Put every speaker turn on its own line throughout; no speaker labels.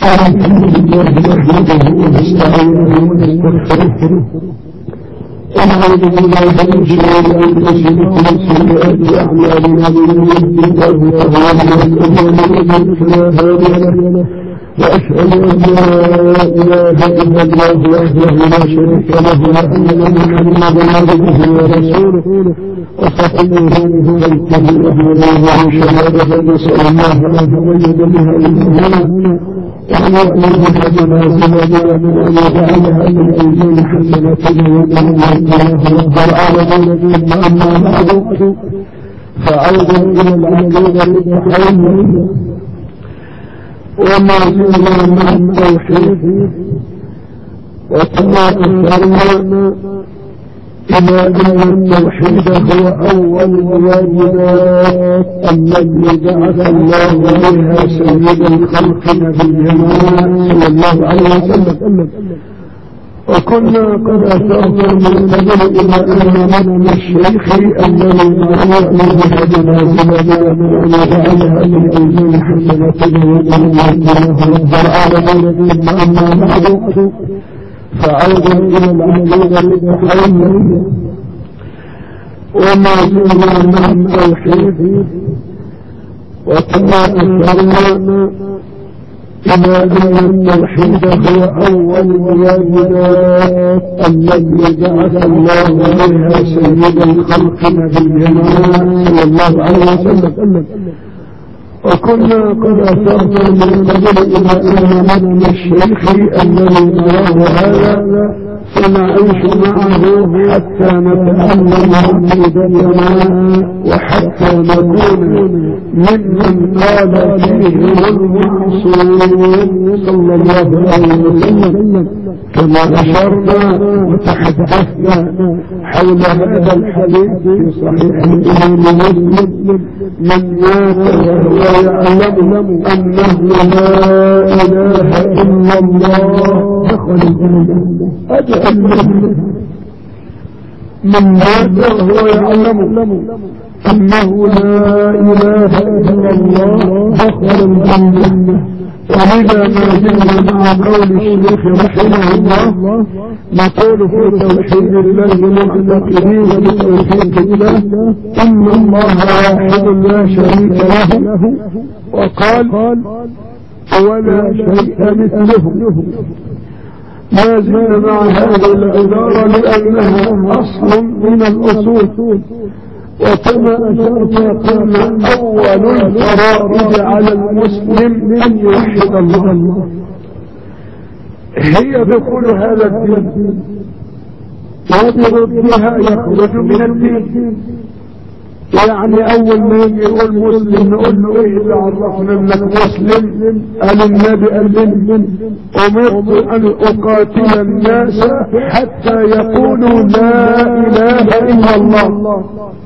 الحمد لله نحمده ونستعينه ونستغفره ونعوذ بالله من شرور انفسنا ومن سيئات اعمالنا من يهده الله فهو المهتدي ومن فلا هادي له واشهد ان لا اله الا الله وحده لا شريك له وان محمدا عبده ورسوله وصفيه من بيته وهداه شهاده نسال الله ان يؤيد بها الامه وأن يؤمن بجنازنا من أن يجعلها من أيدين حسناتنا ومن الله رب العالمين ثم أما بعد فعودا إلى العقيدة للتحول وما زلنا مع التوحيد وكما أشرنا إلى أن التوحيد هو أول الواجبات التي بعث الله بها سيد الخلق نبينا صلى الله عليه وسلم وكنا قد أشرنا من قبل إلى أن من الشيخ الذي نرى بها جنازتنا من أن يجعلها من أيدين حسنتنا ومن الله رب العالمين ثم أما بعد فعودا إلى العقيدة للتحول وما زلنا مع التوحيد وكما أشرنا إلى أن التوحيد هو أول الواجبات التي بعث الله بها سيد الخلق نبينا صلى الله عليه وسلم وكنا قد أثرنا من قبل إلى أن من الشيخ الذي نراه هذا سنعيش معه حتى نتألم عقيدتنا وحتى نكون ممن قال فيه المعصوم صلى الله عليه وسلم كما أشرنا وتحدثنا حول هذا الحديث في صحيح الإمام مسلم من مات وهو يعلم أنه لا إله إلا الله دخل الجنة أجعل من مات وهو يعلم أنه لا إله إلا الله دخل الجنة ولذا ما زلنا مع قول الشيخ رحمه الله نقول في توحيد الله معتقدين بتوحيد الله ان الله واحد لا شريك له وقال ولا شيء مثله ما زلنا مع هذه العبارة لأنها أصل من الأصول وكما أشرت قلنا أول الفرائض على المسلم أن يوحد الله هي دخول هذا الدين وبضدها يخرج من الدين يعني اول ما يجي يقول مسلم نقول له ايه اللي عرفنا انك مسلم قال النبي قال من امرت ان اقاتل الناس حتى يقولوا لا اله الا الله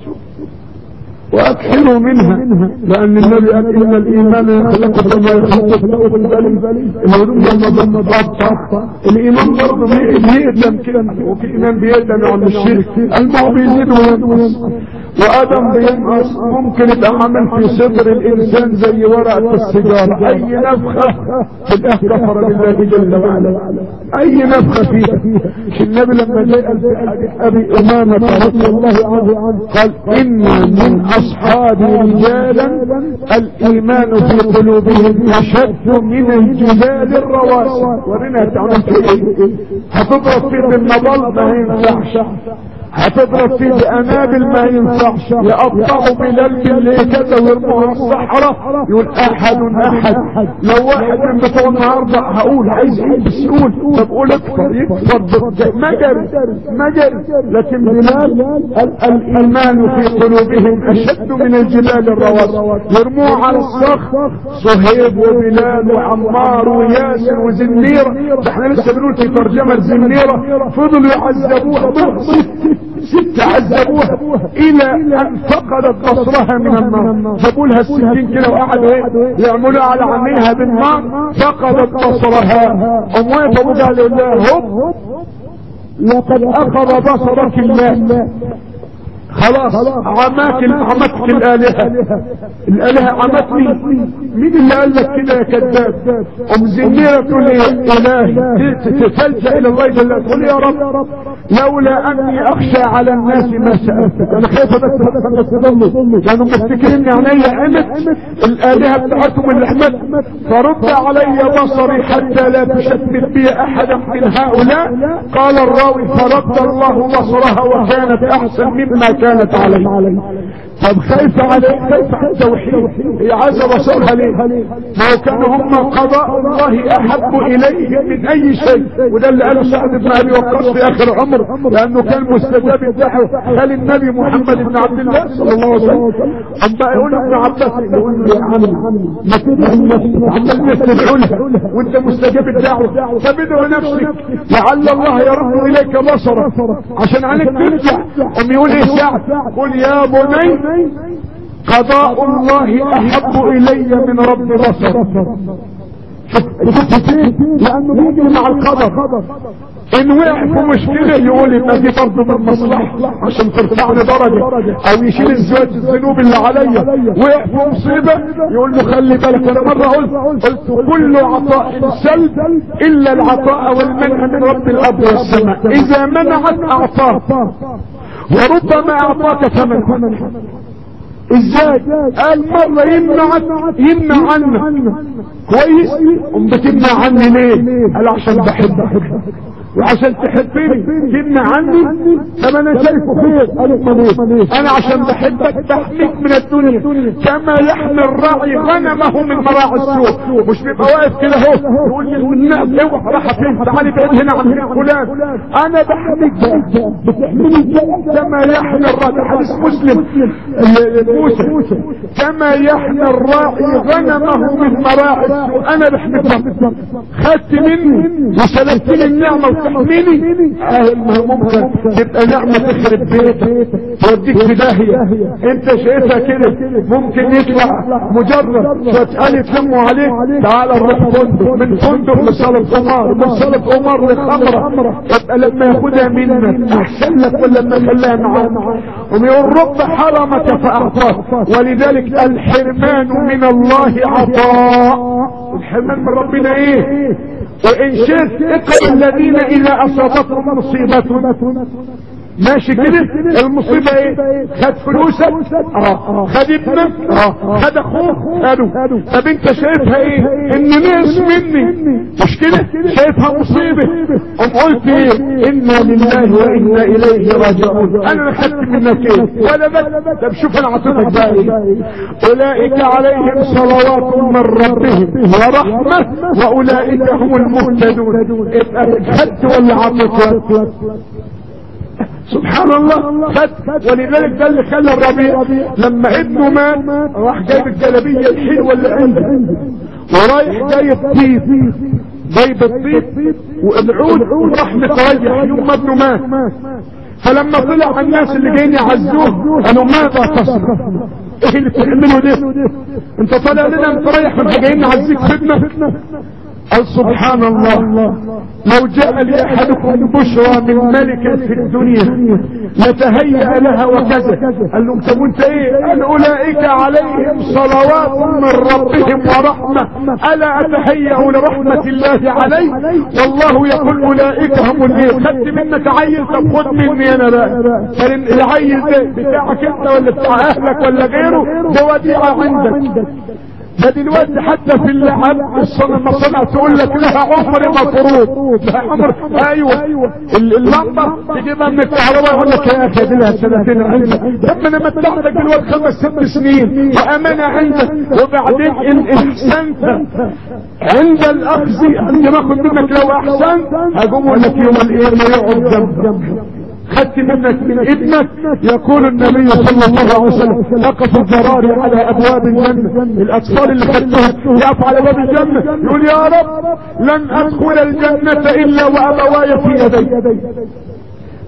واكثروا منها لان النبي قال ان الايمان يخلق كما يخلق في البلد الهدوم لما ضم ضبطه الايمان برضه بيقدم كده وفي ايمان بيقدم عن الشرك الماء بيزيد وينقص وادم بينقص ممكن يبقى عمل في صدر الانسان زي ورقه السيجاره اي نفخه تبقى كفر بالله جل وعلا اي نفخه فيها النبي لما جاء في حديث ابي امامه رضي الله عنه قال ان من اصحاب رجالا الايمان في قلوبهم اشد من الجبال الرواسي ورينا تعمل في ايه هتضرب فيه بالنبل ما ينفعش هتضرب فيه بانابل ما ينفعش يقطعوا بلال بالليل كذا ويرموها الصحراء يقول احد احد لو واحد من بتوع النهارده هقول عايز ايه بس يقول طب قول اكثر يكثر مجر مجر لكن بلال الايمان في قلوبهم اشد من الجبال الرواسي يرموه على الصخر صهيب وبلال وعمار وياسر وزنيره ده احنا لسه بنقول في ترجمه زنيره فضلوا يعذبوها ست عذبوها الى ان فقدت بصرها من النار جابوا لها السكين كده وقعدوا ايه يعملوا على عينيها بالنار فقدت بصرها اموات ابو جهل يقول لها هب لقد اخذ بصرك الله خلاص عماك عمتك الالهة الالهة عمتني مين اللي قال لك كده يا كذاب ام زنيرة تقول لي الهي تتلجأ الى الله جل تقول يا رب لولا اني اخشى على الناس ما سألتك انا خايفة بس تصدموا لانهم مفتكرين عليا قامت الالهة بتاعتهم اللي حمت فرد علي بصري حتى لا تشتت بي احدا من هؤلاء قال الراوي فرد الله بصرها وكانت احسن مما كانت عليه طب خايف عليه خايف على التوحيد هي عايزه رسولها ليه ما هو كانوا هم قضاء الله احب اليه من اي شيء وده اللي قاله سعد بن ابي وقاص في اخر عمر لانه كان مستجاب الدعوه قال النبي محمد بن عبد الله صلى الله عليه وسلم اما يقول ابن عباس يقول له يا عم ما تدعي عمال تدعو لها وانت مستجاب الدعوه فبدعو نفسك لعل الله يرد اليك بصرك عشان عليك ترجع ام يقول ايه سعد قل يا بني قضاء الله احب الي من رب بصر لانه بيجي مع القدر ان وقع في مشكلة يقول يبقى دي برضه من مصلحة عشان ترفعني درجة او يشيل الزواج الذنوب اللي عليا وقع في مصيبة يقول له خلي بالك انا مرة قلت قلت كل عطاء سلب الا العطاء والمنع من رب الارض والسماء اذا منعت اعطاك وربما اعطاك ثمن ازاي قال مرة يمنعك يمنع عنك كويس ام بتمنع عني ليه قال عشان بحبك وعشان تحبني تمنع عني طب انا شايفه خير قالوا انا عشان بحبك بحميك من الدنيا كما يحمي الراعي غنمه من مراعي السوق مش بيبقى واقف كده اهو يقول لي الناس اوعى راح فين تعالي بعيد هنا عن فلان انا بحميك بتحميني كما يحمي الراعي حديث مسلم موسى كما يحمي الراعي غنمه من مراعي السوق انا بحميك خدت مني وسلبتني النعمه وتحميني اه ممكن تبقى نعمة تخرب بيتك توديك في داهية انت شايفها كده ممكن يطلع مجرد شوية يتلموا عليك تعال نروح فندق من فندق لصالة قمار من صالة قمار لخمرة يبقى لما ياخدها منك احسن لك ولا لما خلاها معاه ويقول رب حرمك فاعطاك ولذلك الحرمان من الله عطاء الحرمان من ربنا ايه وان شئت اقرا الذين اذا اصابتهم مصيبة ماشي كده المصيبة ايه خد فلوسك اه خد ابنك اه خد اخوك خدوا طب انت شايفها ايه ان نقص مني مش كده شايفها مصيبة ام قلت ايه انا لله وانا اليه راجعون انا اللي خدت منك ايه ولا بس طب شوف انا عطيتك بقى ايه اولئك عليهم صلوات من ربهم ورحمة واولئك هم المهتدون ابقى خدت ولا عطيت سبحان الله خد ولذلك ده اللي خلى الربيع لما ابنه مات راح جايب الجلابيه الحلوه اللي عنده ورايح جايب طيب جايب الطيب والعود وراح متريح يوم ما ابنه مات فلما طلع الناس اللي جايين يعزوه قالوا ماذا تصنع ايه اللي بتعمله ده انت طالع لنا متريح واحنا جايين نعزيك خدمه قال سبحان الله لو جاء لأحدكم بشرى من ملك في الدنيا لتهيأ لها وكذا قال لهم طب وانت ايه قال اولئك عليهم صلوات من ربهم ورحمة الا اتهيأ لرحمة الله علي والله يقول اولئك هم الايه خدت منك عيل طب خد مني انا بقى قال العيل ده بتاعك انت ولا بتاع اهلك ولا غيره ده وديعة عندك ده دلوقتي حتى في اللعب المصنع تقول لك لها عمر مفروض لها عمر ايوه اللمبه تجيبها من الكهرباء يقول لك يا اخي دي لها سنتين عندك لما انا متعتك دلوقتي خمس ست سنين وامانه عندك وبعدين ان احسنت عند الاخذ عندما اخذ منك لو احسنت هقوم لك يوم القيامه يقعد جنبك خدت منك من ابنك يقول النبي صلى الله عليه وسلم وقف الضراري على ابواب الجنة الاطفال اللي خدتهم يقف على باب الجنة يقول يا رب لن ادخل الجنة الا وابواي في يدي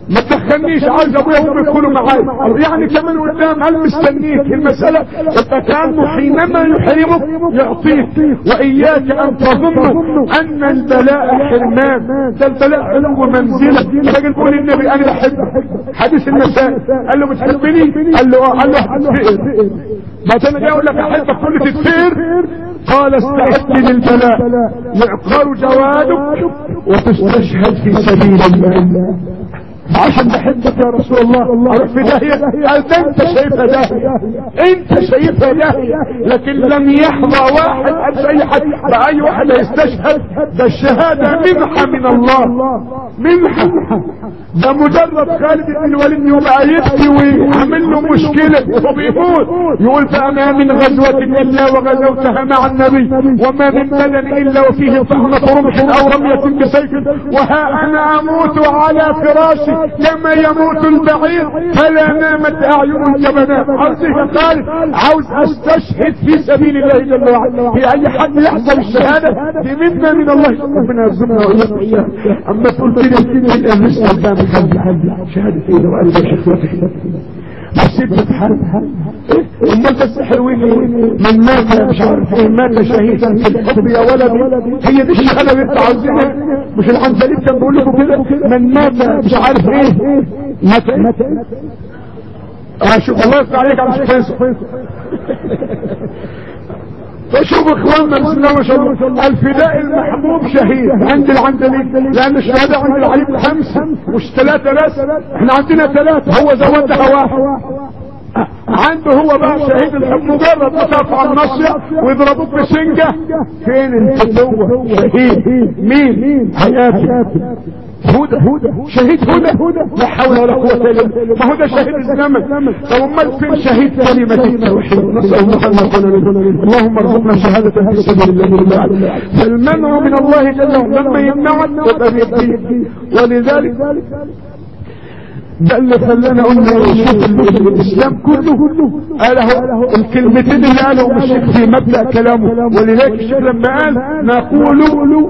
ما تدخلنيش عايز ابويا وامي يدخلوا معايا يعني كمان قدام هل مستنيك المسألة انت كانه حينما يحرمك يعطيك واياك ان تظن ان البلاء حرمان ده البلاء علو منزلة راجل يقول النبي انا بحبك حديث النساء قال له بتحبني قال له اه قال له هتتفقر بعدين جاي اقول لك احبك كل تتفقر قال استعد للبلاء يعقر جوادك وتستشهد في سبيل الله عشان بحبك يا رسول الله اروح في داهية قال ده انت شايفها داهية انت شايفها داهية لكن لم يحظى واحد قال اي حد باي واحد يستشهد ده الشهادة منحة من الله منحة ده مجرد خالد بن الوليد يبقى يبكي ويعمل له مشكلة وهو بيموت يقول فأنا من غزوة إلا وغزوتها مع النبي وما من بدن إلا وفيه طعنة رمح أو رمية بسيف وها أنا أموت على فراشي كما يموت البعير فلا نامت أعين الجبناء عاوز خالد عاوز أستشهد في سبيل الله جل وعلا في أي حد يحصل الشهادة دي منا من الله ربنا يرزقنا وإياك أما تقول كده كده الرزق قدام شهادة ايه لو قال شخصيتك بس انت تحاربها امال السحر وين من مات مش عارف ايه مات شهيدا في الحب يا ولدي هي دي الشهاده اللي انت عاوزينها مش العنزليب كان بيقول لكم كده من مات مش عارف ايه مات اه شوف الله يفتح عليك على شيخ فشوف اخواننا بسم الله ما شاء الله الفداء المحبوب شهيد عند العندليب لان الشهادة عند العليم خمسة مش ثلاثة بس احنا عندنا ثلاثة هو زودها واحد عنده هو بقى شهيد الحب مجرد ما ترفع النصية ويضربوك بسنجة فين انت جوه شهيد مين حياتي هدى شهيد هدى لا حول ولا قوة الا بالله ما هو ده شهيد الزمن طب امال فين شهيد كلمة التوحيد نسأل الله ان يكون منه اللهم ارزقنا شهادة في سبيل الله فالمنع من الله جل وعلا لما يمنعك يبقى بيديك ولذلك ده اللي خلانا قلنا شوف الاسلام كله قاله الكلمتين اللي قالهم الشيخ في مبدأ كلامه ولذلك الشيخ لما قال نقول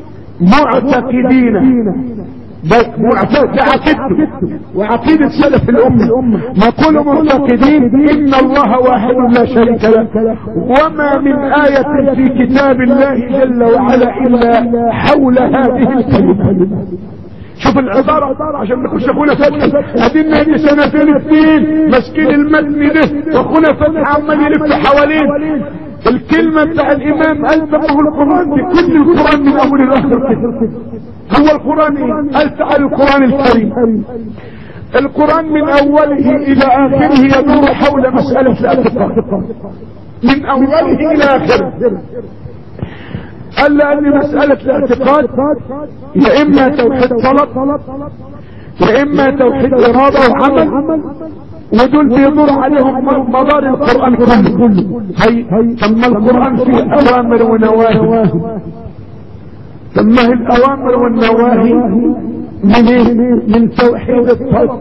معتقدين ده معتقد ده عقيدته وعقيدة سلف الأمة نقول معتقدين إن الله واحد لا شريك له وما من آية في كتاب الله جل وعلا إلا حول هذه الكلمة شوف العبارة عشان نخش اخونا فتحي ادينا دي سنتين اثنين ماسكين المتن ده واخونا فتحي عمال يلف حوالين الكلمة بتاع الامام قال فقه القرآن دي كل القرآن من اول الاخر هو القرآن ايه قال تعالى القرآن الكريم القرآن من اوله الى اخره يدور حول مسألة الاعتقاد من اوله الى اخره قال لأن مسألة الاعتقاد يا إما توحيد طلب يا إما توحيد إرادة وعمل ودول بيدور عليهم مدار القرآن كله هي ثم القرآن فيه أوامر ونواهي ثم الأوامر والنواهي من إيه؟ من توحيد الطلب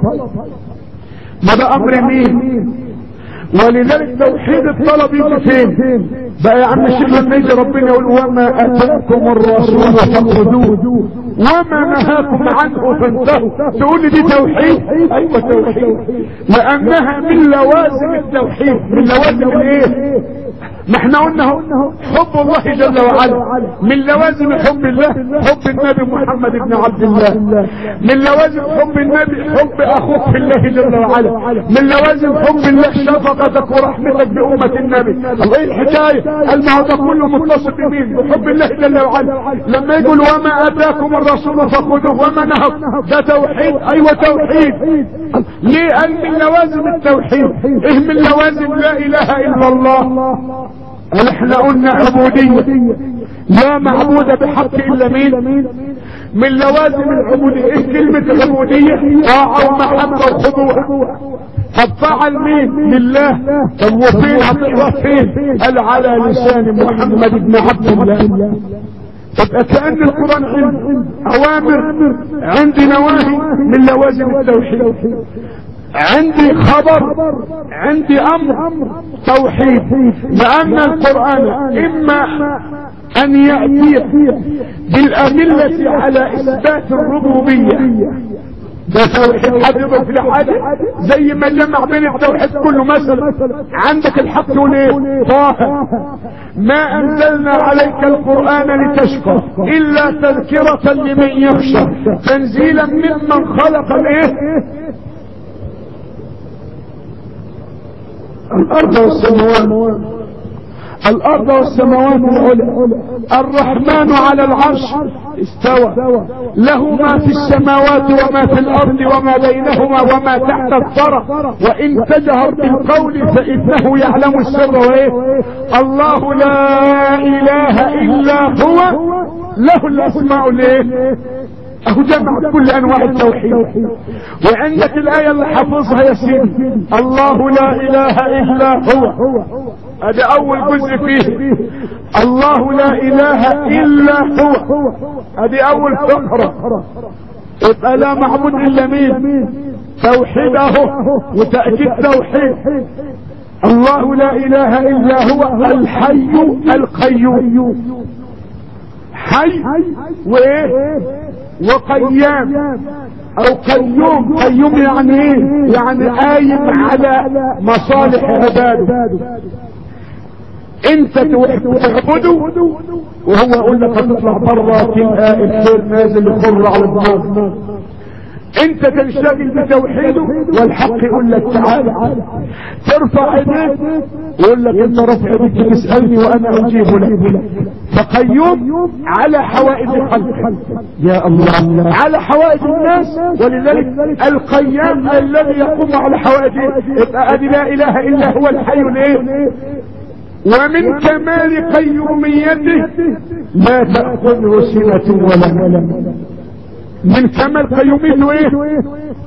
ما ده أمر مين ولذلك توحيد الطلب يجي فين بقى يا عم الشيخ لما يجي ربنا يقول وما اتاكم الرسول فخذوه وما نهاكم عنه فانتهوا تقول لي دي توحيد ايوه توحيد لانها من لوازم التوحيد من لوازم الايه ما احنا قلنا حب الله جل وعلا من لوازم حب الله حب النبي محمد بن عبد الله من لوازم حب النبي حب اخوك في الله جل وعلا من لوازم حب الله شفقتك ورحمتك بأمة النبي الله ايه الحكاية قال ما هو ده كله متصل بمين بحب الله جل وعلا لما يقول وما اتاكم الرسول فخذوه وما نهى ده توحيد ايوه توحيد ليه قال من لوازم التوحيد ايه من لوازم لا اله الا الله قال احنا قلنا عبودية لا معبود بحق الا مين من لوازم العبودية ايه كلمة العبودية طاعة ومحبة وخضوع طب فعل مين لله طب وفين هتقرا فين قال على لسان محمد بن عبد الله طب كأن القرآن عند اوامر عندي نواهي من لوازم التوحيد عندي خبر عندي امر توحيد لان القرآن اما ان يأتي بالادلة على اثبات الربوبية ده توحيد حد في حاجة زي ما جمع بين التوحيد كله مثلا عندك الحق تقول ايه طه ما انزلنا عليك القرآن لتشقى الا تذكرة لمن يخشى تنزيلا ممن خلق الايه الارض والسماوات الارض والسماوات العلى الرحمن على العرش استوى له ما في السماوات وما في الارض وما بينهما وما تحت الثرى وان تجهر بالقول فانه يعلم السر وايه الله لا اله الا هو له الاسماء الايه اهو جمع كل انواع التوحيد وعندك الايه اللي حافظها يا سيدي الله لا اله الا هو هذا اول جزء فيه الله لا اله الا هو هذه اول فقرة يبقى لا معبود الا مين توحيد اهو وتأكيد توحيد الله لا اله الا هو الحي القيوم حي وايه وقيام او قيوم قيوم يعني ايه يعني قايم على مصالح عباده انت تعبده وهو يقول لك هتطلع بره تلقى الخير نازل يخر على الدماغ انت تنشغل بتوحيده والحق يقول لك تعالى ترفع ايديك يقول لك انت رفع ايديك تسالني وانا اجيب لك فقيوم على حوائج الخلق يا الله على حوائج الناس ولذلك القيام الذي يقوم على حوائج يبقى ادي لا اله الا هو الحي الايه ومن كمال قيوميته لا تأخذه سنة ولا نوم من كمال قيوميته ايه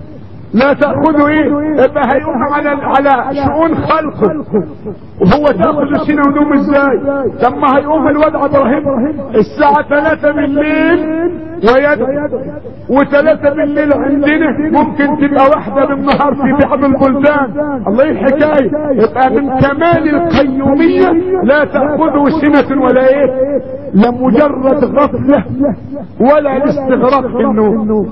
لا تأخذه ايه يبقى هيقوم على على شؤون خلقه وهو تأخذ سنة ونوم ازاي طب ما هيقوم الواد ابراهيم الساعة ثلاثة بالليل ويدعو وثلاثة بالليل عندنا ممكن تبقى واحدة بالنهار في بعض البلدان الله ايه الحكاية يبقى من كمال القيومية لا تأخذه سنة ولا ايه لا مجرد غفلة ولا الاستغراق في النوم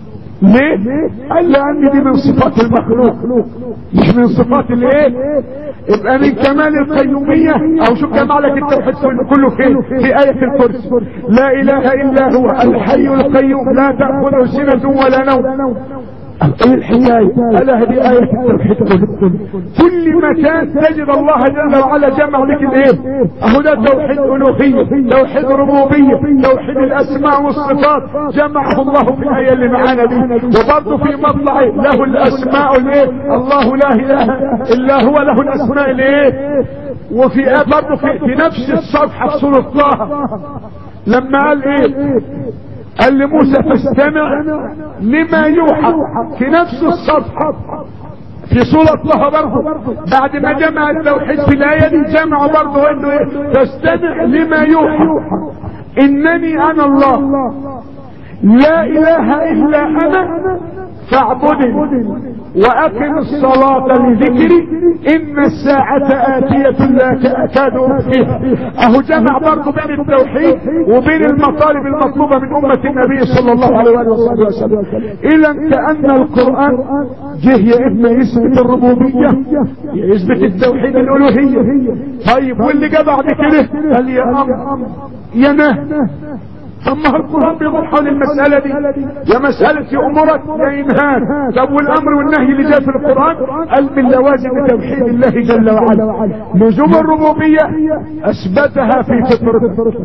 ليه قال لان دي من صفات المخلوق مش من صفات الايه يبقى من كمال القيومية او شو جمع لك التوحيد كله فين في آية الكرسي لا اله الا هو الحي القيوم لا تأخذه سنة ولا نوم ايه الحكاية الا هذه آية التوحيد كل مكان تجد الله جل وعلا جمع لك الايه اهو ده توحيد الوهية توحيد ربوبية توحيد الاسماء والصفات جمعه الله في الآية اللي معانا دي وبرضه في مطلع له الاسماء الايه الله لا اله الا هو له الاسماء الايه وفي برضه في, في نفس الصفحة في سورة طه لما قال ايه قال لموسى فاستمع لما يوحى في نفس الصفحة في سورة طه برضه بعد ما جمع التوحيد في الآية دي جمع برضه انه ايه فاستمع لما يوحى انني انا الله لا اله الا انا فاعبدني واقم الصلاة لذكري ان الساعة اتية لا اكاد فيها اهو جمع برضه بين التوحيد وبين المطالب المطلوبة من امة النبي صلى الله عليه وآله وسلم الى كأن القرآن جه يا اما يثبت الربوبية يا يثبت التوحيد الالوهية طيب واللي جه بعد كده قال يا امر يا نهي اما القرآن بيضل حول المسألة دي يا مسألة يأمرك يا إنهاك طب والأمر والنهي اللي جاء في القرآن قال من لوازم توحيد الله جل وعلا لزوم الربوبية أثبتها في فطرته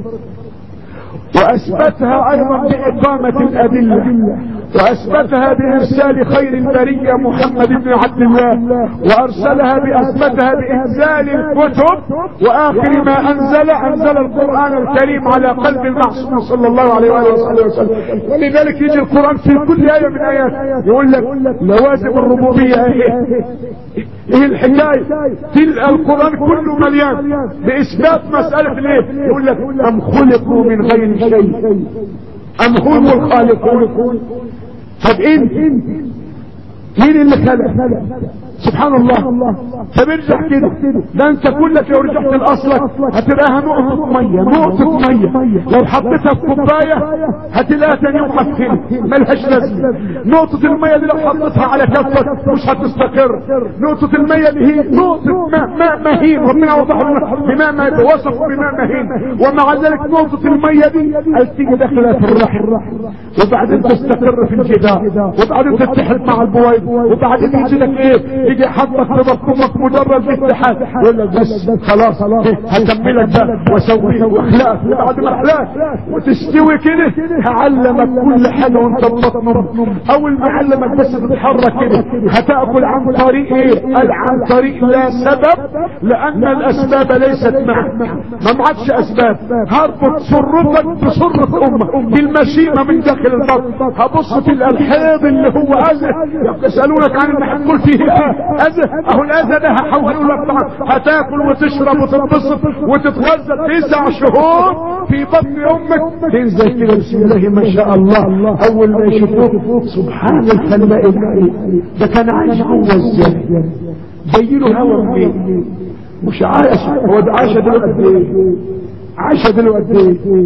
وأثبتها أيضا بإقامة الأدلة وأثبتها بإرسال خير البرية محمد بن عبد الله وأرسلها بأثبتها بإنزال الكتب وآخر ما أنزل أنزل القرآن الكريم على قلب المعصوم صلى الله عليه وآله وسلم ولذلك يجي القرآن في كل آية من آيات يقول لك لوازم الربوبية إيه ايه الحكاية تلقى القرآن كله مليان بإثبات مسألة الايه يقول لك أم خلقوا من غير شيء أم هم الخالقون طب انت مين اللي خلق سبحان الله طب ارجع كده ده انت كلك لو رجعت لاصلك هتلاقيها نقطة مية نقطة مية لو حطيتها في كوباية هتلاقيها تاني يوم هتخنق ملهاش لازمة نقطة المية دي لو حطيتها على كفك مش هتستقر نقطة المية دي هي نقطة ماء ماء مهين ربنا وضح لنا بماء مهين وصفه بماء مهين ومع ذلك نقطة المية دي تيجي داخلة في الرحم وبعدين تستقر في الجدار وبعدين تتحد مع البويض وبعدين يجي لك ايه يجي حطك في بطنك مجرد اتحاد ولا بس خلاص هكملك ده واسويه واخلاق وبعد ما اخلاق وتستوي كده هعلمك كل حاجه وانت بطن اول ما علمك بس تتحرك كده هتاكل عن طريق ايه قال عن طريق لا سبب لان الاسباب ليست معك ما معكش اسباب هربط سرتك بسرة امك بالمشيئة من داخل البطن هبص في الالحاض اللي هو اذى يسألونك عن المحل قل فيه اذى اهو الاذى ده هحوله لك طبعا هتاكل وتشرب وتتبسط وتتغذى تسع شهور في بطن امك تنزل كده بسم الله ما شاء الله اول ما يشوفوك سبحان الخلاق العليم ده كان عايش جوه ازاي جايله هوا منين مش عايش هو ده عاش دلوقتي ايه عاش دلوقتي ايه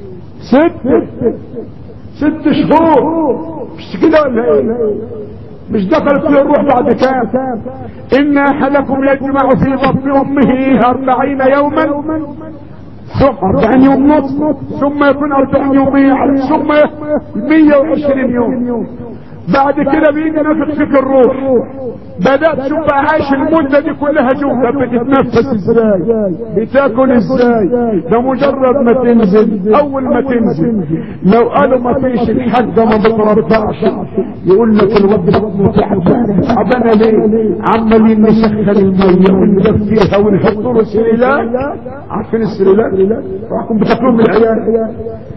ست ست شهور مش كده ولا ايه مش دخلت في الروح بعد كام ان احدكم يجمع في بطن امه اربعين يوما ثم اربعين يوم نصف ثم يكون اربعين يوم ثم مية وعشرين يوم بعد كده بيجي نفخ فيك الروح بدأت تشوف بقى عايش المدة دي كلها جوه بتتنفس ازاي بتاكل ازاي ده مجرد ما تنزل اول ما تنزل لو قالوا ما فيش الحاجة ما بترضعش يقول لك الواد بطنه تعبان تعبانة ليه عمالين نسخن المية وندفيها ونحط له سريلات عارفين السريلات راحكم بتاكلون من العيال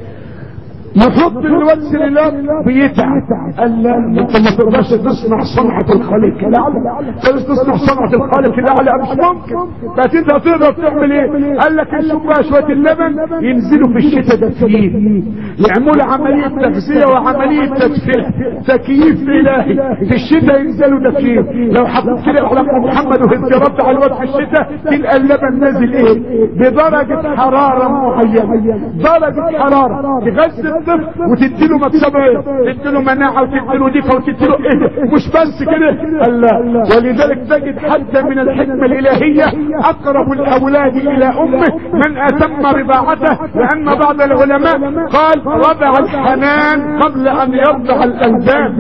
يحط الواد سريلات بيتعب قال لا انت ما تقدرش تصنع صنعة الخالق الاعلى تقدرش تصنع صنعة الخالق الاعلى مش ممكن بس انت تقدر تعمل ايه قال لك نشوف بقى شوية اللبن ينزلوا في الشتاء دافيين يعملوا عملية تغذية وعملية تدفئة تكييف الهي في الشتاء ينزلوا دافيين لو حطيت كده على محمد وهزرت على الواد في الشتاء تلقى اللبن نازل ايه بدرجة حرارة معينة درجة حرارة تغذي الطفل وتديله مكسبه ايه تديله مناعة وتديله دفة وتديله ايه مش بس كده قال لا ولذلك تجد حتى من الحكمة الالهية اقرب الاولاد الى امه من اتم رضاعته لان بعض العلماء قال رضع الحنان قبل ان يرضع الالبان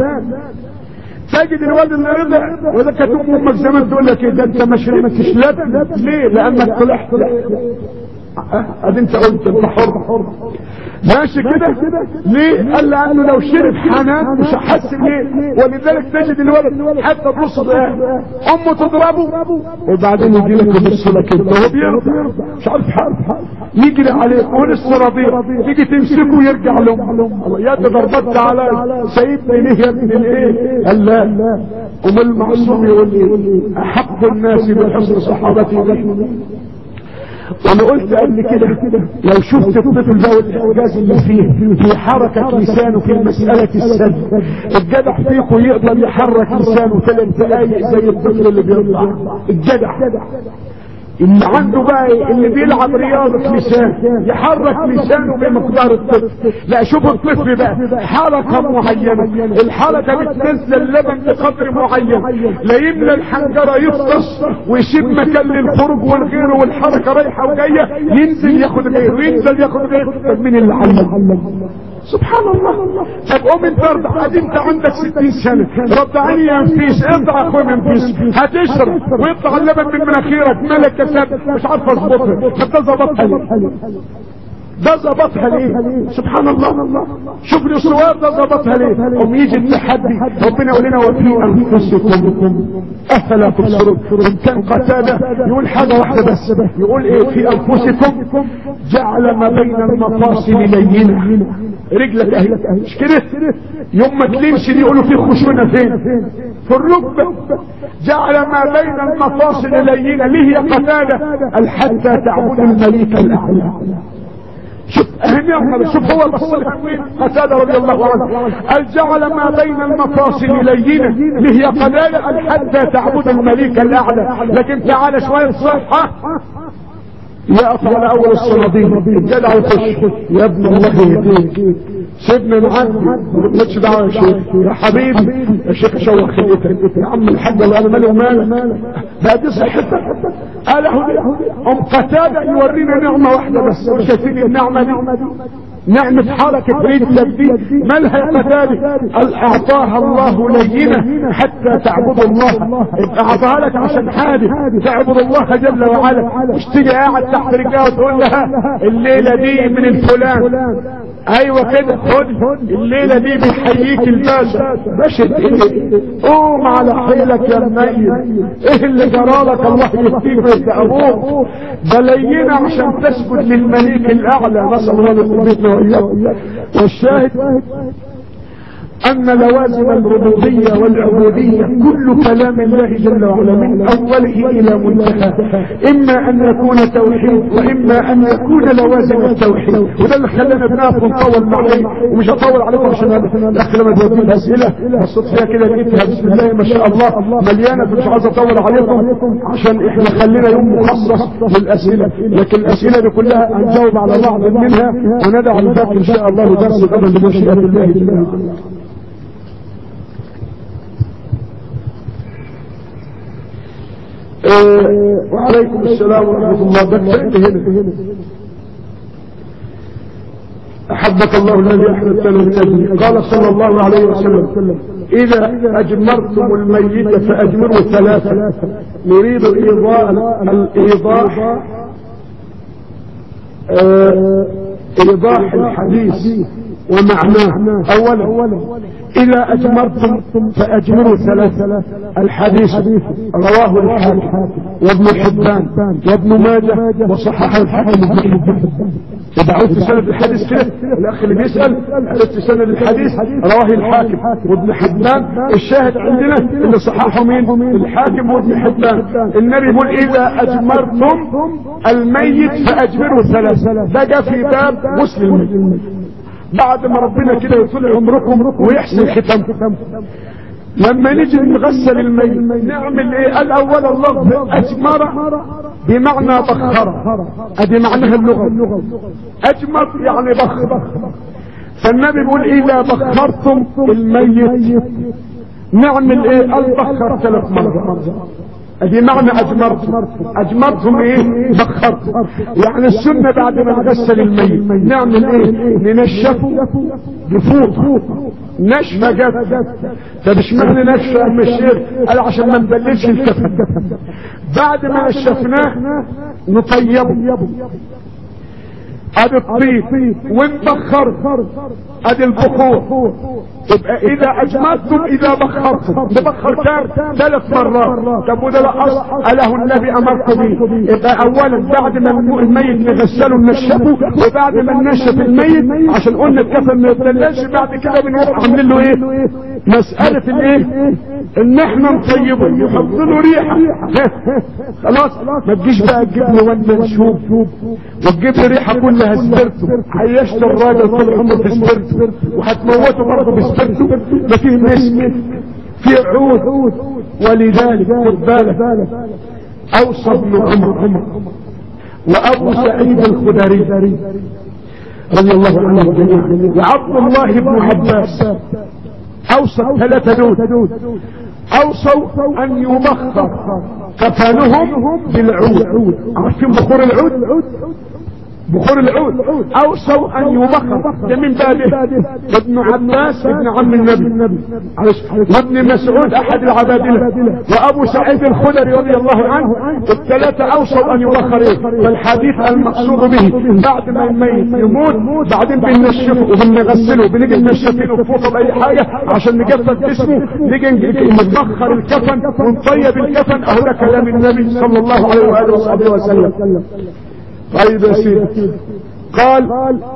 تجد الولد اللي رضع واذا كانت امك زمان تقول لك ده انت ما شربتش لبن ليه لانك طلعت ادي انت قلت انت حر ماشي كده ليه قال لانه لو شرب حنان مش هحس ليه ولذلك تجد الولد حتى تبص امه تضربه وبعدين يجي لك يبص لك انت هو بيرضع مش عارف حرف يجري عليه ولسه رضيع تيجي تمسكه ويرجع له يا ده ضربت على سيدنا ليه يا ابن الايه قال لا ام المعصوم يقول لي احق الناس بحسن صحابتي وانا قلت قبل كده لو شفت الطفل ده والاعجاز اللي فيه في حركة لسانه في مسألة السد الجدع فيكم يقدر يحرك لسانه ثلاث دقايق زي الطفل اللي بيطلع الجدع اللي عنده بقى اللي بيلعب رياضة لسان يحرك لسانه بمقدار الطفل لا شوف الطفل بقى حركة معينة الحركة بتنزل اللبن بقدر معين لا يملى الحنجرة يفطس ويشيب مكان للخروج والغيره والحركة رايحة وجاية ينزل ياخد غيره ينزل ياخد غيره طب مين اللي علم سبحان الله طب قوم انت ارضع ادي انت عندك 60 سنة رضعني يا نفيس ارضع يا اخويا نفيس هتشرب ويطلع اللبن من مناخيرك ملك كسب مش عارف اظبطها طب ده ظبطها ليه ده ظبطها ليه سبحان الله شوف لي الصور ده ظبطها ليه قوم يجي التحدي ربنا يقول لنا وفي انفسكم افلا تبصرون ان كان قتاده يقول حاجه واحده بس يقول ايه في انفسكم جعل ما بين المفاصل لينه رجلك اهي مش كده يوم ما تلمش دي يقولوا في خشونه فين في الركبه جعل ما بين المفاصل لينه ليه يا قتاده قال حتى تعبد الملك الاعلى شوف اهمية شوف هو بصلها وين قتادة رضي الله عنه قال جعل ما بين المفاصل لينة لهي قلالة حتى تعبد الملك الاعلى لكن تعالى شوية صحة يقف على اول الصناديق الجدع يخش يا ابن الله يهديك سيبنا نعدي مالكش دعوه يا شيخ يا حبيبي يا شيخ شوق خليتك يا عم الحاج الله انا مالي ومالك ده دي صحتك قال ام قتاده يورينا نعمه واحده بس شايفين النعمه دي نعمة حركة رجلك دي مالها يا قتاده قال اعطاها الله لينة حتى تعبد الله اعطاها لك عشان حادث تعبد الله جل وعلا مش تيجي قاعد تحت رجلها وتقول لها الليلة دي من الفلان ايوه كده خد الليلة دي بيحييك الباشا باشا ايه قوم على حيلك يا ميت ايه اللي جرالك الله يهديك ويهدي ابوك ده لينا عشان تسجد للمليك الاعلى نسال الله يثبتنا واياكم والشاهد أن لوازم الربوبية والعبودية كل كلام الله جل وعلا من أوله إلى منتهى إما أن يكون توحيد وإما أن يكون لوازم التوحيد وده اللي خلانا بنقف ونطول معي ومش هطول عليكم عشان الأخ لما تودي الأسئلة بصيت فيها كده لقيتها بسم الله ما شاء الله مليانة فمش عايز أطول عليكم عشان إحنا خلينا يوم مخصص للأسئلة لكن الأسئلة دي كلها هنجاوب على بعض منها وندع الباقي إن شاء الله درس غدا بمشيئة الله جل وعلا آه وعليكم السلام ورحمة الله بك هنا أحبك الله الذي أحببتنا من أجله قال صلى الله عليه وسلم إذا أجمرتم الميت فأجمروا ثلاثة نريد إيضاح الإيضاح آه إيضاح الحديث ومعناه أولا إذا أجمرتم فأجمروا ثلاثة الحديث رواه الحاكم وابن حبان وابن ماجه وصححه الحاكم وابن حبان يبقى في سند الحديث كده الاخ اللي بيسال عرفت سند الحديث رواه الحاكم وابن حبان الشاهد عندنا اللي صححه مين الحاكم وابن حبان النبي يقول اذا اجمرتم الميت فاجمروا ثلاثه ده جاء في باب غسل الميت بعد ما ربنا كده يطول عمركم ويحسن ختامكم لما نيجي نغسل الميت نعمل ايه قال اولا اللفظ اجمر بمعنى بخر ادي معناها اللغة اجمر يعني بخر فالنبي بيقول اذا بخرتم الميت نعمل ايه قال بخر ثلاث مرات ادي معنى اجمرتم اجمرتم ايه بخرتم يعني السنة بعد ما نغسل الميت نعمل ايه ننشفه بفوط نشفة جت طب اشمعنى نشفة يا ام الشيخ قال عشان ما نبللش الكفن بعد ما نشفناه نطيبه ادي الطيب ونبخر ادي البخور يبقى اذا اجمدتم اذا بخرتم تبخر كام ثلاث مرات طب وده لا اصل اله النبي امركم به يبقى اولا بعد ما الميت نغسله ننشفه وبعد ما ننشف الميت عشان قلنا الكفن ما يتبللش بعد كده بنروح عاملين له ايه مسألة الايه ان احنا نطيبه يحط له ريحة خلاص ما تجيش بقى تجيب له واد منشوب وتجيب له ريحة كلها سبرتو عيشت الراجل طول عمره في سبرتو وهتموته برضه بسبرتو ما فيه نسم في عود ولذلك خد بالك اوصى ابن عمر وابو سعيد الخدري رضي الله عنه جميعا وعبد الله بن عباس اوصى ثلاثة دود اوصوا ان يبخر كفانهم بالعود عارفين بخور العود بخور العود اوصوا ان يبخر ده من بابه ابن عباس ابن عم النبي وابن مسعود احد العبادله وابو سعيد الخدري رضي الله عنه الثلاثه اوصوا ان يبخر ايه فالحديث المقصود به بعد ما الميت يموت بعدين بننشفه وبنغسله بنيجي ننشفه فوق باي حاجه عشان نجفف جسمه نيجي نبخر الكفن ونطيب الكفن اهو ده كلام النبي صلى الله عليه واله وصحبه وسلم طيب يا سيدي قال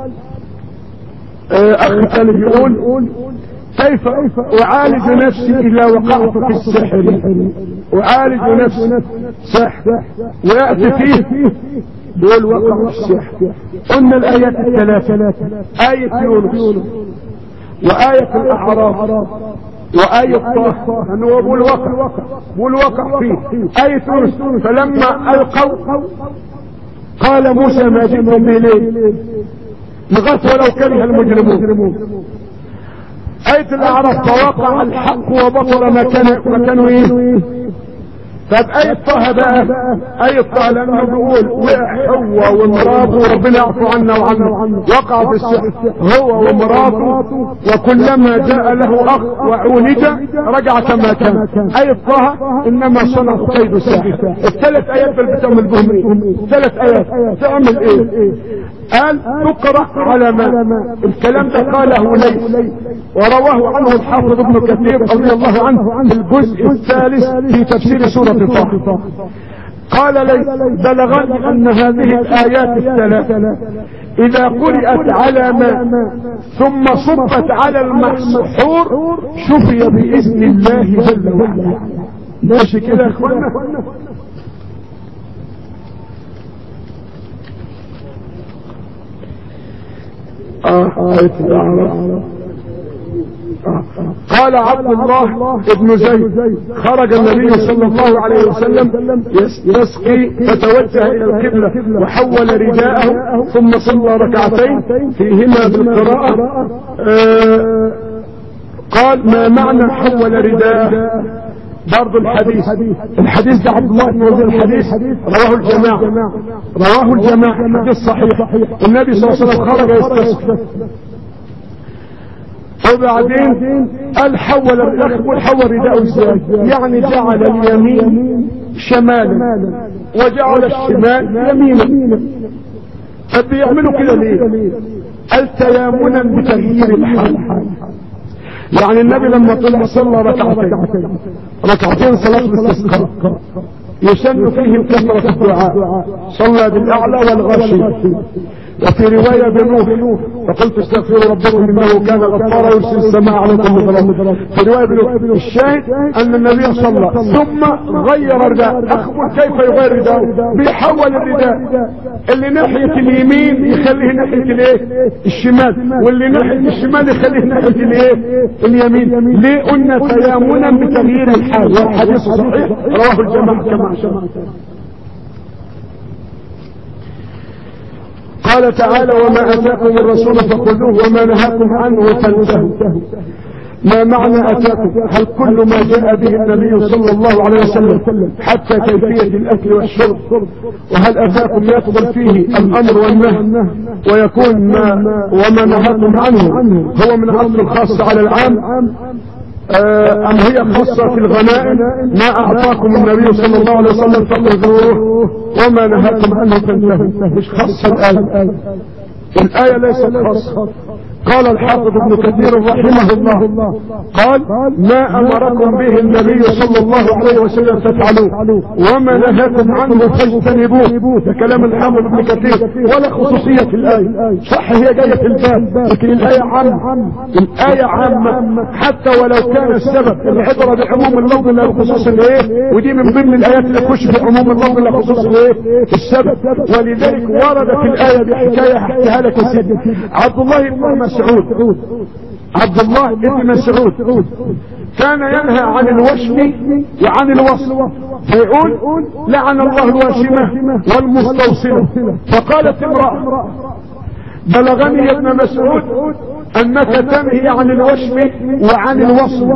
اخ ثاني بيقول كيف اعالج نفسي اذا وقعت في السحر اعالج نفسي سحر ويأتي فيه دول وقعوا السحر قلنا الآيات الثلاثة آية يونس وآية الأعراف وآية طه أنه هو الوقع والوقع فيه آية يونس فلما ألقوا قال موسى ما جئتم به ليه لغايه ولو كره المجرمون آية الأعراف فوقع الحق وبطل ما كان ما كانوا إيه طب آية طه بقى آية طه لأنه بيقول وقع هو ومراته وربنا يعفو عنا وعنه وقع في السحر هو ومراته وكلما جاء له أخ وعولج رجع كما كان آية طه إنما صنعوا كيد الساحر الثلاث آيات بل بتعمل بهم إيه الثلاث آيات تعمل إيه قال تقرأ على ما الكلام ده قاله ليس ورواه عنه الحافظ ابن كثير رضي الله عنه في الجزء الثالث في تفسير سورة طه قال ليس بلغني ان هذه الايات الثلاث اذا قرأت على ما ثم صبت على المسحور شفي باذن الله جل وعلا ماشي كده يا اخوانا آه آية الأعراف قال عبد الله ابن زيد خرج النبي صلى الله عليه وسلم يسقي فتوجه الى القبلة وحول رداءه ثم صلى ركعتين فيهما بالقراءة آه قال ما معنى حول رداءه برضو الحديث الحديث ده عبد الله بن وزير الحديث رواه الجماعة رواه الجماعة حديث صحيح النبي صلى الله عليه وسلم خرج يستسقي وبعدين قال حول الاخ حول رداءه ازاي يعني جعل اليمين شمالا وجعل الشمال يمينا طب بيعملوا كده ليه قال تيامنا بتغيير الحال يعني النبي لما طلع صلى ركعتين ركعتين صلاة الاستسقاء يسن فيهم كثرة الدعاء صلى بالأعلى والغاشي وفي رواية بنوح فقلت استغفروا ربكم انه كان غفارا يرسل السماء عليكم مدرارا في رواية بنوح الشاهد ان النبي صلى ثم غير الرداء اخبر كيف يغير الرداء بيحول الرداء اللي ناحية اليمين يخليه ناحية الايه الشمال واللي ناحية الشمال يخليه ناحية الايه اليمين ليه قلنا تيامنا بتغيير الحال والحديث صحيح رواه الجماعة كما شمعت قال تعالى وما اتاكم الرسول فخذوه وما نهاكم عنه فانتهوا ما معنى اتاكم هل كل ما جاء به النبي صلى الله عليه وسلم حتى كيفية الاكل والشرب وهل اتاكم يفضل فيه الامر والنهي ويكون ما وما نهاكم عنه هو من اصل الخاص على العام ام هي خاصة في الغنائم ما اعطاكم النبي صلى الله عليه وسلم فخذوه وما نهاكم عنه فانتهوا مش خاصة الآية الآية ليست خاصة قال الحافظ ابن كثير رحمه الله قال ما امركم به النبي صلى الله عليه وسلم فافعلوه وما نهاكم عنه فاجتنبوه ده كلام الحافظ ابن كثير ولا خصوصية في الآية صح هي جاية في الباب لكن الآية عامة الآية عامة حتى ولو كان السبب العبرة بعموم اللفظ لا بخصوص الايه ودي من ضمن الآيات اللي تخش في عموم اللفظ لا بخصوص الايه السبب ولذلك ورد في الآية بحكاية احكيها لك يا سيدي عبد الله بن مسعود عبد الله بن مسعود كان ينهى عن الوشم وعن الوصل فيقول لعن الله الواشمة والمستوصلة فقالت امرأة بلغني يا ابن مسعود انك تنهي عن الوشم وعن الوصل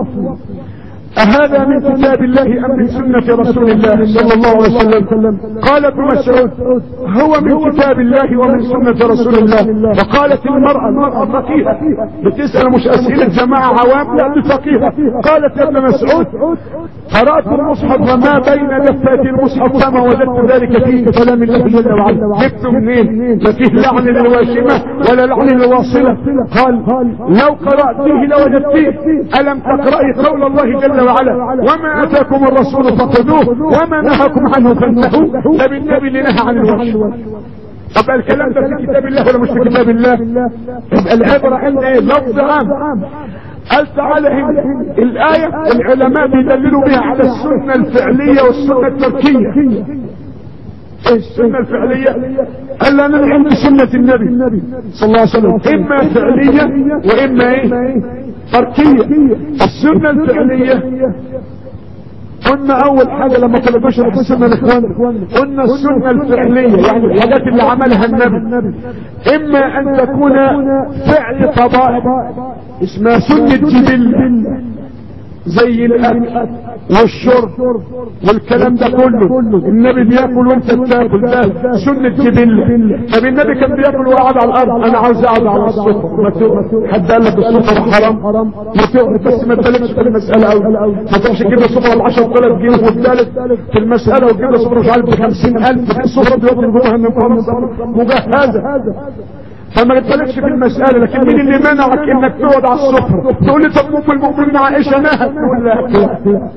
أهذا من كتاب الله أم من سنة رسول الله صلى الله عليه وسلم قال ابن مسعود هو من كتاب الله ومن سنة رسول الله فقالت المرأة المرأة فقيهة بتسأل مش أسئلة جماعة عوام لا بفقيهة قالت يا ابن مسعود قرأت المصحف وما بين دفات المصحف فما وجدت ذلك فيه كلام الله جل وعلا جبت منين لا فيه لعن للواشمة ولا لعن للواصلة قال لو قرأت فيه لوجدتيه ألم تقرأي قول الله جل وعلا وما اتاكم الرسول فخذوه وما نهاكم عنه فانتهوا ده بالنبي اللي نهى عن الوحش طب الكلام ده في كتاب الله ولا مش في كتاب الله يبقى العبره عند ايه لفظ عام قال تعالى هنا الآية العلماء بيدللوا بها على السنة الفعلية والسنة التركية ايه السنة الفعلية قال له انا عندي سنة النبي صلى الله عليه وسلم اما فعلية واما ايه تركية السنة الفعلية قلنا اول حاجة لما طلب بشرة السنة الاخوان قلنا السنة الفعلية يعني الحاجات اللي عملها النبي اما ان تكون فعل طبائع اسمها سنة جبل زي الاكل والشرب والكلام ده كله النبي بياكل وانت بتاكل ده سنة جبل طب النبي كان بياكل وقعد على الارض انا عاوز اقعد على السفر ما تقعد حد قال لك السفر حرام ما تقعد بس ما تبالغش في المسألة قوي ما تروحش تجيب السفر ب 10000 جنيه والثالث في المسألة وتجيب السفر مش عارف ب 50000 السفر بياكل جواها من مجهزة فما تتكلمش في المسألة لكن مين اللي منعك انك تقعد على السفرة تقول لي طب ام المؤمنين عائشة نهت تقول لا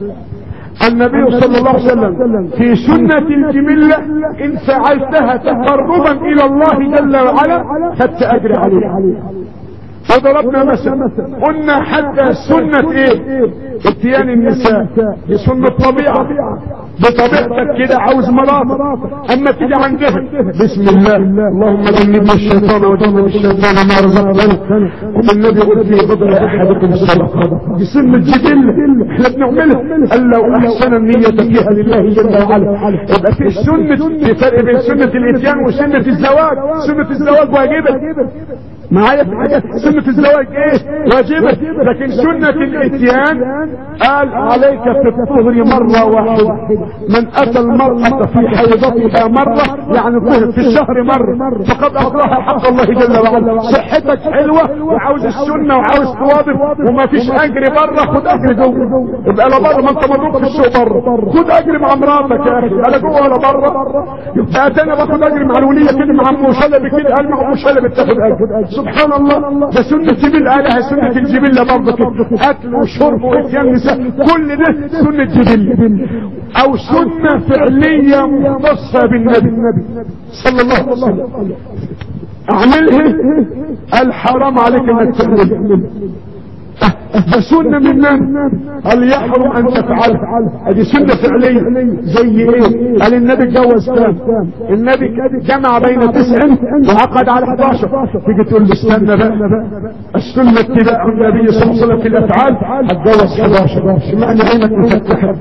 النبي صلى الله عليه وسلم في سنة الجملة ان فعلتها تقربا الى الله جل وعلا خدت اجر عليه وضربنا مثلا قلنا حتى سنة ايه اتيان النساء دي سنة طبيعة بطبيعتك كده عاوز مرافق اما تيجي عندها بسم الله اللهم جنبنا الشيطان وجنب الشيطان ما رزقنا والنبي يقول في بضع احدكم الصدقه دي سنة جبل احنا بنعملها قال لو احسن النية فيها لله جل وعلا يبقى في سنة في فرق بين سنة الاتيان وسنة الزواج سنة الزواج واجبة معايا في حاجة سنة الزواج ايه واجبة لكن سنة الاتيان قال عليك في الطهر مرة واحدة من اتى المرأة في حيضتها مرة يعني الطهر في الشهر مرة فقد اقراها حق الله جل وعلا صحتك حلوة وعاوز السنة وعاوز تواظب وما فيش اجر بره خد اجر جوه يبقى لا بره ما انت مضروب في السوق بره خد اجر مع مراتك يا اخي انا جوه ولا بره يبقى انا باخد اجر مع الولية كده مع ام شلبي كده قال مع ام شلبي بتاخد اجر سبحان الله ده سنة جبل قالها سنة الجبلة برضه كده اكل وشرب واتيان نساء كل ده سنة جبل او سنة فعلية مختصة بالنبي صلى الله عليه وسلم اعملها الحرام عليك انك تعملها ده سنة من من قال يحرم ان تفعلها ادي سنة فعلية زي ايه قال النبي اتجوز كام النبي جمع بين تسع وعقد على 11 تيجي تقول استنى بقى السنة اتباع النبي صلى الله عليه وسلم في الافعال هتجوز 11 اشمعنى عينك مفتحة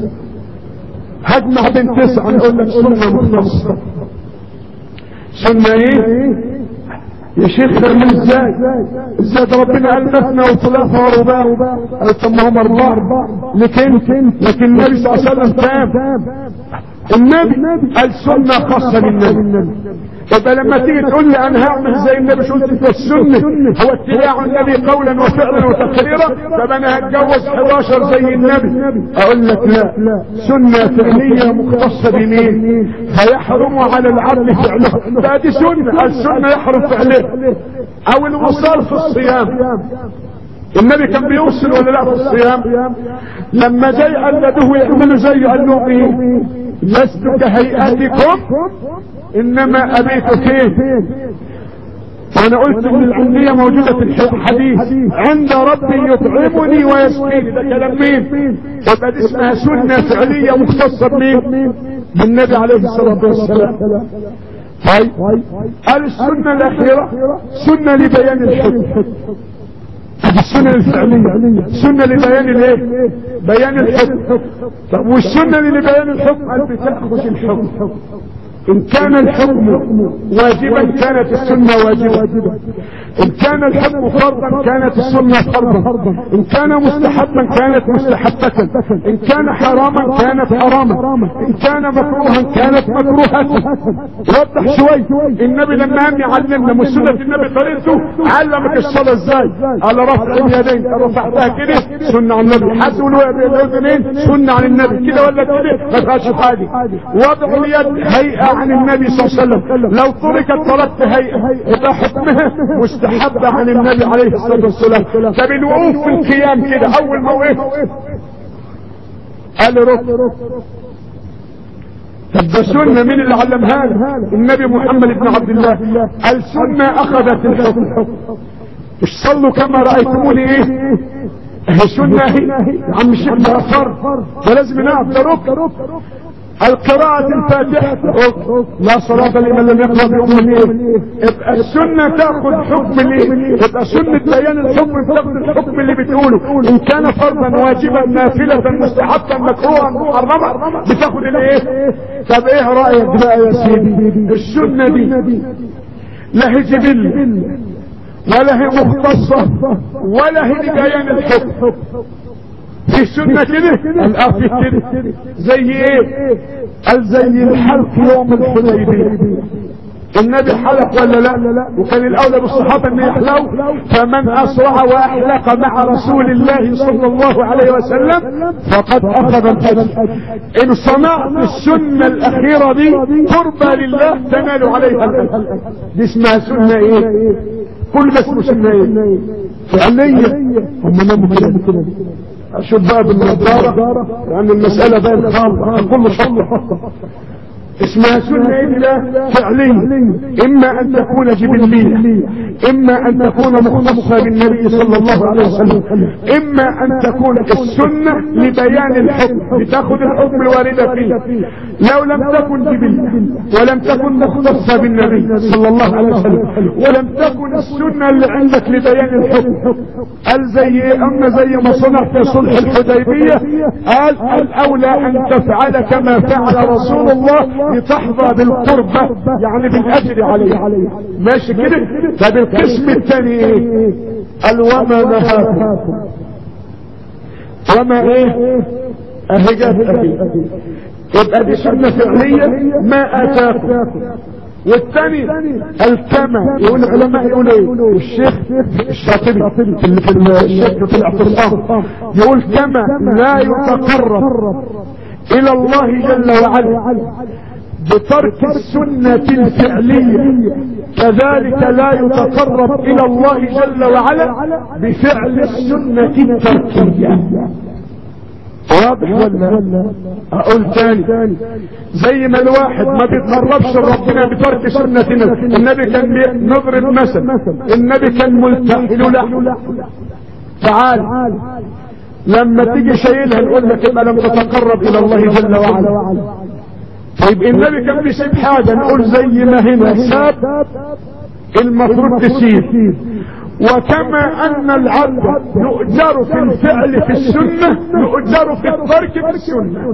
هجمع بين تسع نقول لك سنة مختصة سنة ايه يا شيخ ده من ازاي ازاي ده ربنا قال مثنى وثلاثة ورباع قال طب ما هم اربعة لكن لكن النبي صلى الله عليه وسلم تاب النبي قال سنة خاصة بالنبي يبقى لما تيجي تقول لي انا هعمل زي النبي شو قلت في السنة هو اتباع النبي قولا وفعلا وتقريرا طب انا هتجوز 11 زي النبي اقول لك لا سنة فعلية مختصة بمين فيحرم على العبد فعله فهذه سنة السنة يحرم فعله او الوصال في الصيام النبي كان بيوصل ولا لا في الصيام لما جاي قلدوه يعملوا زيه قال لهم ايه لست كهيئتكم انما ابيت فين وانا قلت ان العلمية موجودة في الحديث عند ربي يطعمني ويسقيني ده كلام مين يبقى دي اسمها سنة فعلية مختصة بمين بالنبي عليه الصلاة والسلام طيب قال السنة الاخيرة سنة لبيان الحكم هذه السنة الفعلية سنة لبيان الايه بيان الحكم طب والسنة لبيان الحكم قال بتأخذ الحكم ان كان الحكم واجبا كانت السنة واجبة ان كان الحكم فرضا كانت السنة فرضا ان كان مستحبا كانت مستحبة ان كان حراما كانت حراما ان كان مكروها كانت مكروهة وضح شوي النبي لما قام يعلمنا من سنة النبي طريقته علمك الصلاة ازاي على رفع اليدين رفعتها كده سنة عن النبي حد الاذنين سنة عن النبي كده ولا كده ما فيهاش حاجة وضع اليد هيئة عن النبي صلى الله عليه وسلم لو تركت تركت هيئة يبقى حكمها مستحبة عن النبي عليه الصلاة والسلام طب الوقوف في القيام كده اول ما وقف قال ركن طب ده سنة مين اللي علمها النبي محمد بن عبد الله السنة اخذت الحكم مش صلوا كما رأيتموني ايه هي سنة هي يا عم الشيخ ده فرض فلازم نعرف ده ركن القراءة الفاتحة لا صلاة لمن لم يقرأ بأم الايه يبقى السنة تاخذ حكم الايه يبقى سنة بيان الحكم تاخذ الحكم اللي بتقوله ان كان فرضا واجبا نافلة مستحبا مكروها محرما بتاخذ الايه طب ايه رأيك بقى يا سيدي السنة دي لا هي جبل ولا هي مختصة ولا هي لبيان الحكم في السنة كده الآن في كده زي ايه قال زي الحلق يوم الحديبية النبي حلق ولا لا وكان الاولى بالصحابة ان يحلوا فمن اسرع واحلق مع رسول الله صلى الله عليه وسلم فقد اخذ الاجر ان صنعت السنة الاخيرة دي قربى لله تنال عليها الاجر دي اسمها سنة ايه كل ده اسمه سنة ايه فعليا هم ناموا كده اشوف بقى بالنظارة لان المسألة بقت خالصة كل شطة اسمها سنة إلا فعلية إما أن تكون جبلية إما أن تكون مختصة بالنبي صلى الله عليه وسلم إما أن تكون السنة لبيان الحكم لتأخذ الحكم الواردة فيه لو لم تكن جبلية ولم تكن مختصة بالنبي صلى الله عليه وسلم ولم تكن السنة اللي عندك لبيان الحكم قال زي أما زي ما صنع في صلح الحديبية قال الأولى أن تفعل كما فعل رسول الله لتحظى بالقربة يعني بالاجر عليه ماشي كده طب القسم الثاني ايه قال وما نهاكم وما ايه اهي جت اهي يبقى دي سنة فعلية ما اتاكم والثاني الكما يقول العلماء يقول ايه الشيخ الشاطبي اللي في الشيخ في الاعتصام يقول كما لا يتقرب الى الله جل وعلا بترك السنة الفعلية كذلك لا يتقرب الى الله جل وعلا بفعل السنة التركية واضح ولا اقول تاني زي ما الواحد ما بيتقربش لربنا بترك سنتنا النبي كان نضرب مثل النبي كان ملتحل له تعال لما تيجي شايلها نقول لك يبقى لم تتقرب الى الله جل وعلا طيب النبي كان بيسيب حاجة نقول زي ما هنا ساب المفروض تسيب وكما ان العبد يؤجر في الفعل في السنة يؤجر في الترك في السنة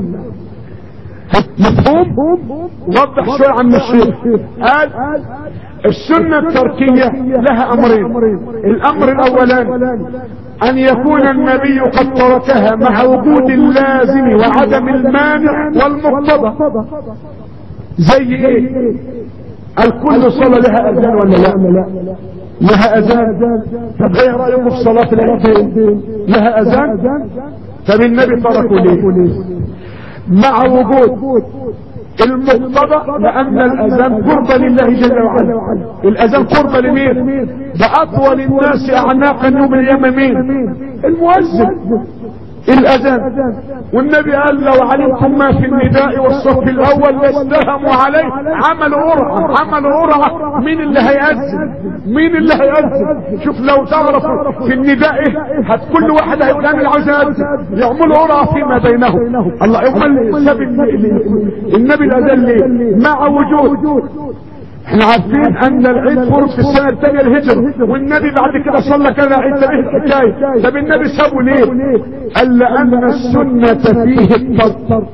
مفهوم وضح شوية عن الشيخ قال السنة التركية لها امرين الامر الاولاني ان يكون النبي قد تركها مع وجود اللازم وعدم المانع والمقتضى زي ايه الكل صلى لها اذان ولا لا لها اذان طب ايه رايكم في صلاه العيدين لها اذان طب النبي تركوا ليه مع وجود المقتضى لان الاذان قربة لله جل وعلا الاذان قربة لمين ده اطول الناس اعناقا يوم القيامه مين المؤذن الاذان والنبي قال لو علمتم ما في النداء والصف الاول لاستهموا عليه عملوا قرعه عملوا قرعه مين اللي هيأذن مين اللي هيأذن شوف لو تعرفوا في النداء هت كل واحد هيتعمل عاوز يأذن يعملوا قرعه فيما بينهم الله يقول ساب النبي الاذان ليه مع وجود احنا عارفين ان العيد فرض في السنة الثانية الهجرة والنبي بعد كده صلى كذا عيد ده الحكاية طب النبي سابه ليه قال لان السنة فيه الترك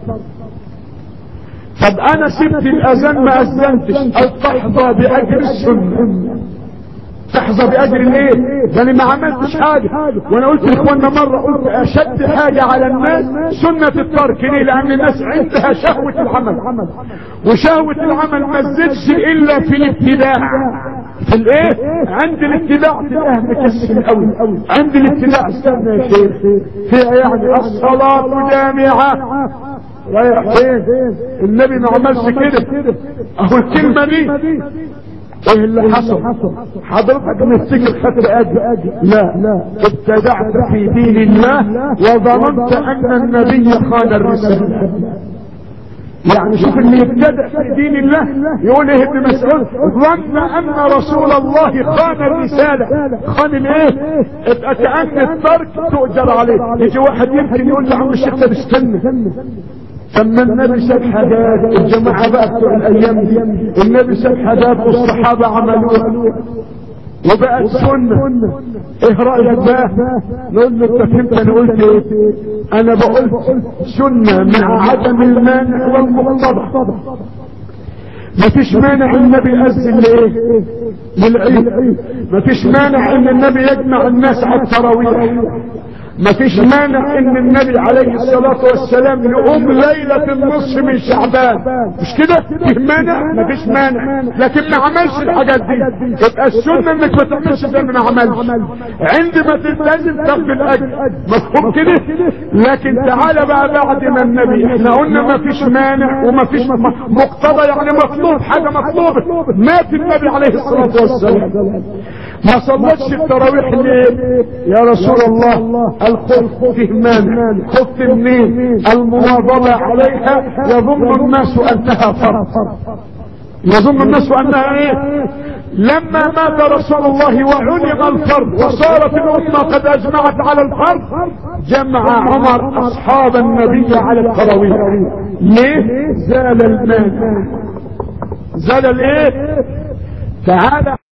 طب انا سبت الاذان ما اذنتش او تحظى باجر السنة تحظى باجر الايه ده انا ما عملتش حاجة وانا قلت لاخواننا مرة قلت اشد حاجة على الناس سنة الترك ليه لان الناس عندها شهوة العمل وشهوة العمل ما تزيدش الا في الابتداع في الايه عند الابتداع تلاقيها مكسل قوي عند الابتداع استنى يا شيخ فيها يعني الصلاة جامعة رايح فين النبي ما عملش كده اهو الكلمة دي ايه اللي حصل حضرتك نفتكر خدت اجر لا لا ابتدعت في دين الله وظننت ان النبي خان الرسالة يعني شوف اللي يبتدع في دين الله يقول ايه ابن مسعود ظن ان رسول الله خان الرسالة خان الايه كأن الترك تؤجر عليه يجي واحد يمكن يقول له عم الشيخ ده استنى ثم النبي ساب حاجات الجماعة بقى بتوع الايام دي النبي ساب حاجات والصحابة عملوها وبقت سنة ايه رأيك بقى نقول له انت فهمت انا قلت ايه انا بقول سنة مع عدم المانع والمقتضى مفيش مانع النبي يأذن لايه للعيد مفيش مانع ان النبي يجمع الناس على التراويح مفيش مانع ان النبي عليه الصلاة والسلام يقوم ليلة النصف من شعبان مش كده فيه مانع مفيش مانع لكن ما عملش الحاجات دي يبقى السنة انك ما تعملش زي ما عملش عندما تلتزم تاخد الاجر مفهوم كده لكن تعالى بقى بعد ما النبي احنا قلنا مفيش مانع ومفيش مقتضى يعني مطلوب حاجة مطلوبة مات النبي عليه الصلاة والسلام ما صلتش التراويح ليه يا رسول الله الخوف فيه مانع خفت منين المواظبة عليها يظن الناس انها فرض يظن الناس انها ايه لما مات رسول الله وعلم الفرض وصارت الامة قد اجمعت على الفرض جمع عمر اصحاب النبي على التراويح ليه زال المانع زال الايه تعالى